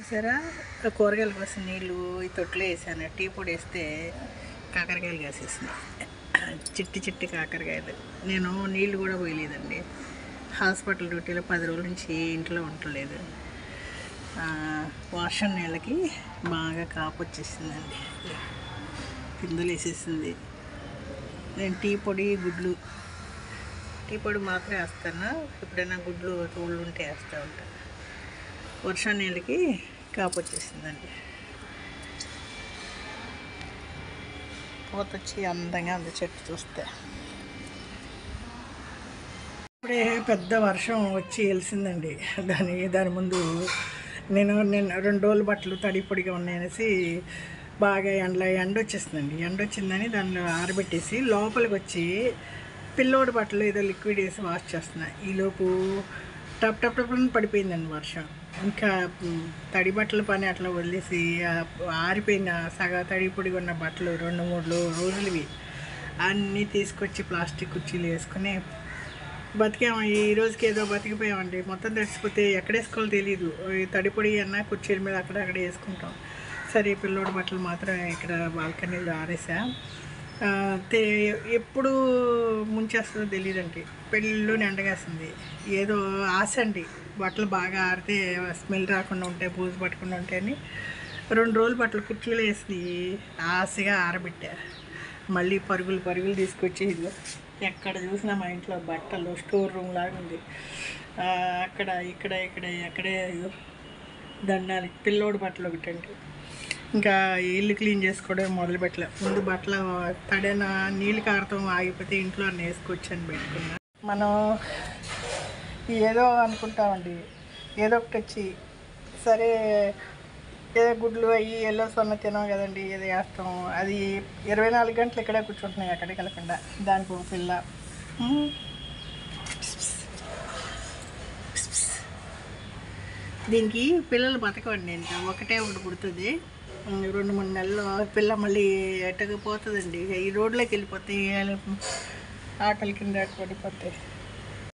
చూసారా ఆ కూరగాయల కోసం నీళ్ళు ఈ తొట్లో వేసాను టీ పొడి వేస్తే కాకరకాయలు కాసేసినాయి చిట్టి చిట్టి కాకరకాయలు నేను నీళ్ళు కూడా పోయలేదండి హాస్పిటల్ డ్యూటీలో పది రోజుల నుంచి ఇంట్లో ఉండలేదు ఆ, వర్షం నీళ్ళకి బాగా కాపు వచ్చేసిందండి పిందులు వేసేసింది నేను టీ పొడి గుడ్లు టీ పొడి మాత్రమే వేస్తాను ఎప్పుడైనా గుడ్లు తోళ్ళు ఉంటే వేస్తూ ఉంటాను వర్షం నీళ్ళకి కాపు వచ్చేసిందండి పూత వచ్చి అందంగా ఉంది చెట్టు చూస్తే ఇప్పుడే పెద్ద వర్షం వచ్చి వెలిసిందండి దాని దాని ముందు నేను నేను రెండు రోజులు బట్టలు తడి పొడిగా ఉన్నాయనేసి బాగా ఎండలో ఎండ వచ్చేసిందండి ఎండ వచ్చిందని దానిలో ఆరబెట్టేసి లోపలికి వచ్చి పిల్లోడి బట్టలు ఏదో లిక్విడ్ వేసి వాష్ చేస్తున్నా ఈలోపు టప్ టప్ టప్ అని పడిపోయిందండి వర్షం ఇంకా మ్, తడి బట్టల పని అట్లా వదిలేసి ఆ ఆరిపోయిన సగ తడి పొడిగా ఉన్న బట్టలు రెండు మూడు రోజులవి అన్నీ తీసుకొచ్చి ప్లాస్టిక్ కుర్చీలు వేసుకుని బతికాము ఈ రోజుకి ఏదో బతికిపోయామండి మొత్తం తడిసిపోతే ఎక్కడ వేసుకోవాలో తెలియదు ఈ తడిపొడి అన్న కుర్చీల మీద అక్కడ అక్కడ వేసుకుంటాం సరే పిల్లోడి బట్టలు మాత్రం ఇక్కడ బాల్కనీలో ఆరేసా ఆ, తే ఎప్పుడు ముంచేస్తుందో తెలియదండి పెళ్ళిలో ఎండగాస్తుంది ఏదో ఆశ అండి బట్టలు బాగా ఆరితే స్మెల్ రాకుండా ఉంటాయి బూజు పట్టకుండా ఉంటాయని రెండు రోజులు బట్టలు కుర్చీలో వేసి ఆశగా ఆరబెట్టా మళ్ళీ పరుగులు పరుగులు తీసుకొచ్చి ఇదిగో ఎక్కడ చూసినా మా ఇంట్లో బట్టలు స్టోర్ రూమ్ లాగా ఉంది ఆ, అక్కడ ఇక్కడ ఇక్కడ ఎక్కడే ఇదిగో దండాలి పిల్లోడు బట్టలు ఒకటండి ఇంకా ఇల్లు క్లీన్ చేసుకోవడం మొదలు పెట్టలే ముందు బట్టలు తడిన నీళ్ళు కారతం ఆగిపోతే ఇంట్లో అన్నీ వేసుకొచ్చాను పెట్టుకున్నా మనం ఏదో అనుకుంటామండి ఏదో ఒకటి వచ్చి సరే ఏదో గుడ్లు అయ్యి ఎల్లో సొన్న తినాం కదండి ఏదో వేస్తాం అది ఇరవై నాలుగు గంటలు ఇక్కడే కూర్చుంటున్నాయి ఎక్కడికి వెళ్ళకుండా దానికి ఒక పిల్ల ఉమ్. దీనికి పిల్లలు బతకండి ఇంకా ఒకటే ఒకటి పుడుతుంది ఉమ్, రెండు మూడు నెలలు పిల్ల మళ్ళీ ఎట్టకు పోతుందండి ఈ రోడ్లోకి వెళ్ళిపోతాయి ఆటల కింద పడిపోతాయి